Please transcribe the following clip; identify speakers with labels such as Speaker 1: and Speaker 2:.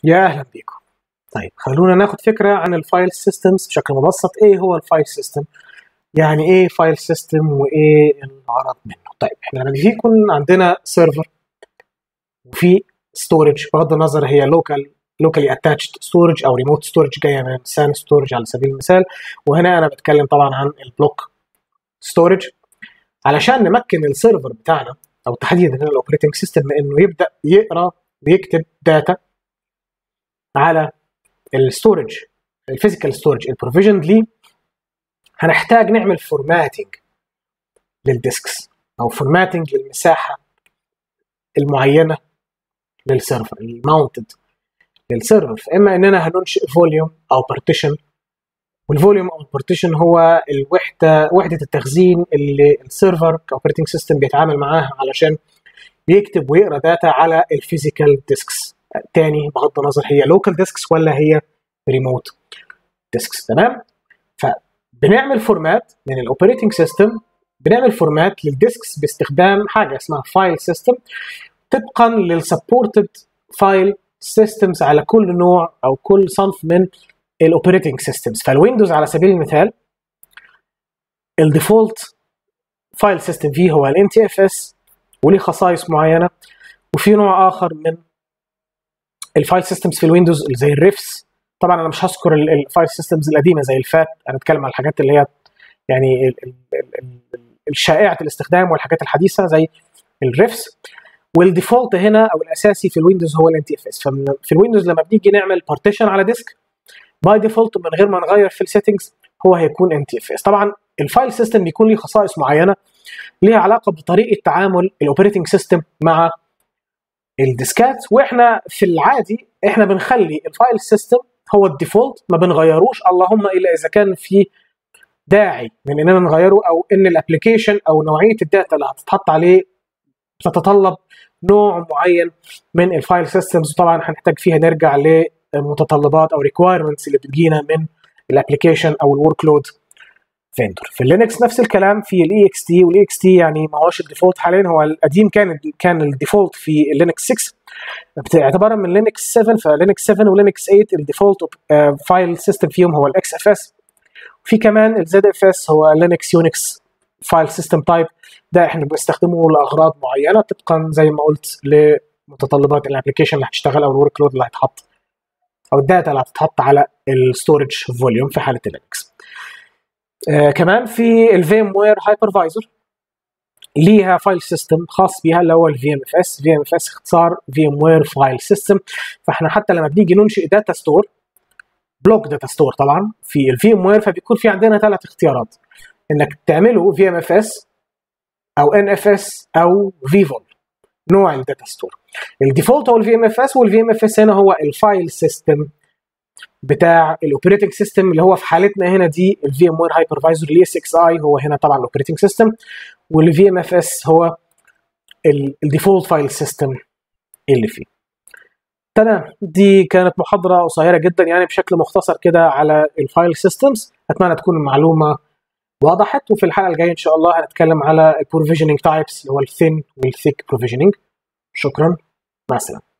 Speaker 1: يا اهلا بيكم طيب خلونا ناخد فكره عن الفايل سيستمز بشكل مبسط ايه هو الفايل سيستم يعني ايه فايل سيستم وايه الغرض منه طيب احنا لما بيجي يكون عندنا سيرفر وفي ستورج بغض النظر هي لوكال لوكالي اتاتشد ستورج او ريموت ستورج جايه من سان ستورج على سبيل المثال وهنا انا بتكلم طبعا عن البلوك ستورج علشان نمكن السيرفر بتاعنا او تحديدا الاوبريتنج سيستم انه يبدا يقرا ويكتب داتا على الستورج الفيزيكال ستورج البروفيجن ليه هنحتاج نعمل فورماتنج للديسكس او فورماتنج للمساحه المعينه للسيرفر الماونتد للسيرفر فاما اننا هننشئ فوليوم او بارتيشن والفوليوم او البارتيشن هو الوحده وحده التخزين اللي السيرفر كاوبريتنج سيستم بيتعامل معاها علشان بيكتب ويقرا داتا على الفيزيكال ديسكس تاني بغض النظر هي لوكال ديسكس ولا هي ريموت ديسكس تمام فبنعمل فورمات من الاوبريتنج سيستم بنعمل فورمات للديسكس باستخدام حاجه اسمها فايل سيستم طبقا للسبورتد فايل سيستمز على كل نوع او كل صنف من الاوبريتنج سيستمز فالويندوز على سبيل المثال الديفولت فايل سيستم فيه هو الان تي اف اس وليه خصائص معينه وفي نوع اخر من الفايل سيستمز في الويندوز زي الريفس طبعا انا مش هذكر الفايل سيستمز القديمه زي الفات انا اتكلم عن الحاجات اللي هي يعني الشائعه الاستخدام والحاجات الحديثه زي الريفس والديفولت هنا او الاساسي في الويندوز هو الان تي اف اس ففي الويندوز لما بنيجي نعمل بارتيشن على ديسك باي ديفولت من غير ما نغير في السيتنجز هو هيكون ان تي اف اس طبعا الفايل سيستم بيكون ليه خصائص معينه ليها علاقه بطريقه تعامل الاوبريتنج سيستم مع الديسكات واحنا في العادي احنا بنخلي الفايل سيستم هو الديفولت ما بنغيروش اللهم الا اذا كان في داعي من اننا نغيره او ان الابلكيشن او نوعيه الداتا اللي هتتحط عليه تتطلب نوع معين من الفايل سيستمز طبعا هنحتاج فيها نرجع لمتطلبات او ريكوايرمنتس اللي بتجينا من الابلكيشن او الورك لود فيندور في اللينكس نفس الكلام في الاي اكس تي والاي اكس تي يعني ما هوش الديفولت حاليا هو القديم كان كان الديفولت في لينكس 6 اعتبارا من لينكس 7 فلينكس 7 ولينكس 8 الديفولت فايل سيستم فيهم هو الاكس اف اس في كمان الزد اف اس هو لينكس يونكس فايل سيستم تايب ده احنا بنستخدمه لاغراض معينه طبقا زي ما قلت لمتطلبات الابلكيشن اللي هتشتغل او الورك لود اللي هيتحط او الداتا اللي هتتحط على الستورج فوليوم في حاله اللينكس آه كمان في الفيم وير هايبرفايزر ليها فايل سيستم خاص بيها اللي هو الفي ام اف اس في ام اف اس اختصار في ام وير فايل سيستم فاحنا حتى لما بنيجي ننشئ داتا ستور بلوك داتا ستور طبعا في الفي ام وير فبيكون في عندنا ثلاث اختيارات انك تعمله في ام اف اس او ان اف اس او فيفول نوع الداتا ستور الديفولت هو الفي ام اف اس والفي ام اف اس هنا هو الفايل سيستم بتاع الاوبريتنج سيستم اللي هو في حالتنا هنا دي الفي ام وير هايبرفايزر اللي 6 اي هو هنا طبعا الاوبريتنج سيستم والفي ام اف اس هو الديفولت فايل سيستم اللي فيه تمام دي كانت محاضرة قصيرة جدا يعني بشكل مختصر كده على الفايل سيستمز أتمنى تكون المعلومة وضحت وفي الحلقة الجاية إن شاء الله هنتكلم على البروفيجنينج تايبس اللي هو الثين والثيك بروفيجنينج شكرا مع السلامة